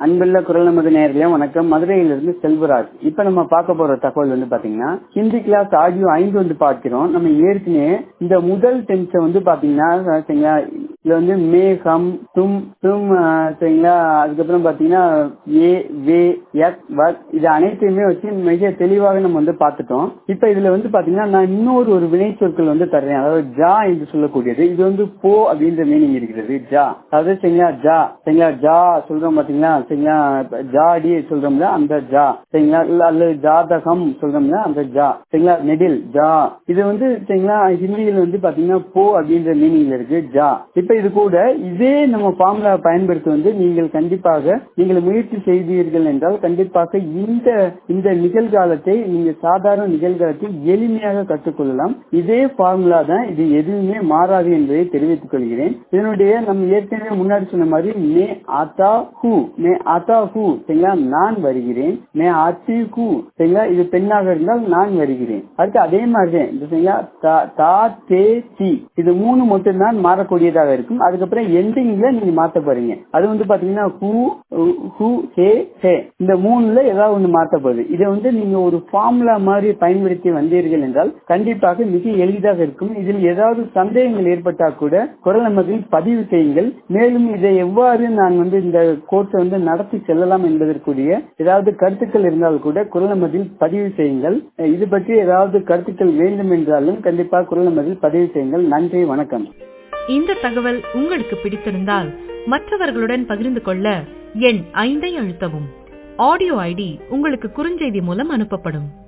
அன்புள்ள குரல் நமது நேர்களே வணக்கம் மதுரையிலிருந்து செல்வராஜ் இப்ப நம்ம பார்க்க போற தகவல் வந்து பாத்தீங்கன்னா ஹிந்தி கிளாஸ் ஆடியோ ஐந்து வந்து பார்க்கிறோம் நம்ம ஏற்கனவே இந்த முதல் டென்ஸை வந்து பாத்தீங்கன்னா சரிங்களா இதுல வந்து மே ஹம் தும் தும் ஆஹ், சரிங்களா அதுக்கப்புறம் பாத்தீங்கன்னா ஏ வே யக் வக் இது அனைத்தையுமே வச்சு மிக தெளிவாக நம்ம வந்து பார்த்துட்டோம் இப்ப இதுல வந்து பாத்தீங்கன்னா நான் இன்னொரு ஒரு வினை சொற்கள் வந்து தர்றேன் அதாவது ஜா என்று சொல்லக்கூடியது இது வந்து போ அப்படின்ற மீனிங் இருக்கிறது ஜா அதாவது சரிங்களா ஜா சரிங்களா ஜா சொல்றோம் பாத்தீங்களா சரிங்களா இப்ப ஜாடி சொல்றோம்ல அந்த ஜா சரிங்களா இல்ல அல்லது ஜாதகம் சொல்றோம்ல அந்த ஜா சரிங்களா நெடில் ஜா இது வந்து சரிங்களா ஹிந்தியில் வந்து பாத்தீங்கன்னா போ அப்படின்ற மீனிங்ல இருக்கு ஜா இப்ப இது கூட இதே நம்ம ஃபார்முலா பயன்படுத்தி வந்து நீங்கள் கண்டிப்பாக நீங்கள் முயற்சி செய்தீர்கள் என்றால் கண்டிப்பாக இந்த இந்த நிகழ்காலத்தை நீங்க சாதாரண நிகழ்காலத்தில் எளிமையாக கற்றுக்கொள்ளலாம் இதே ஃபார்முலா தான் இது எதுவுமே மாறாது என்பதை தெரிவித்துக் கொள்கிறேன் இதனுடைய நம்ம ஏற்கனவே முன்னாடி சொன்ன மாதிரி மே ஆத்தா ஹூ மே ஆத்தா ஹூ சரிங்களா நான் வருகிறேன் மே ஆத்தி ஹூ சரிங்களா இது பெண்ணாக இருந்தால் நான் வருகிறேன் அடுத்து அதே மாதிரி தான் இது சரிங்களா தா- தா தே தி இது மூணு மட்டும்தான் மாறக்கூடியதாக இருக்கும் அதுக்கப்புறம் எண்டிங்ல நீங்க மாத்த போறீங்க அது வந்து பாத்தீங்கன்னா ஹூ ஹூ ஹே ஹே இந்த மூணுல ஏதாவது ஒண்ணு மாத்த போகுது இதை வந்து நீங்க ஒரு ஃபார்முலா மாதிரி பயன்படுத்தி வந்தீர்கள் என்றால் கண்டிப்பாக மிக எளிதாக இருக்கும் இதில் ஏதாவது சந்தேகங்கள் ஏற்பட்டா கூட குரல் நமதில் பதிவு செய்யுங்கள் மேலும் இதை எவ்வாறு நான் வந்து இந்த கோர்ஸை வந்து நடத்தி செல்லலாம் என்பதற்குரிய ஏதாவது கருத்துக்கள் இருந்தால் கூட குரல் நமதில் பதிவு செய்யுங்கள் அஹ் இது பற்றி ஏதாவது கருத்துக்கள் வேண்டும் என்றாலும் கண்டிப்பாக குரல் நமதில் பதிவு செய்யுங்கள் நன்றி வணக்கம் இந்த தகவல் உங்களுக்கு பிடித்திருந்தால் மற்றவர்களுடன் பகிர்ந்து கொள்ள எண் ஐந்தை அழுத்தவும் ஆடியோ ஐடி உங்களுக்கு குறுஞ்செய்தி மூலம் அனுப்பப்படும்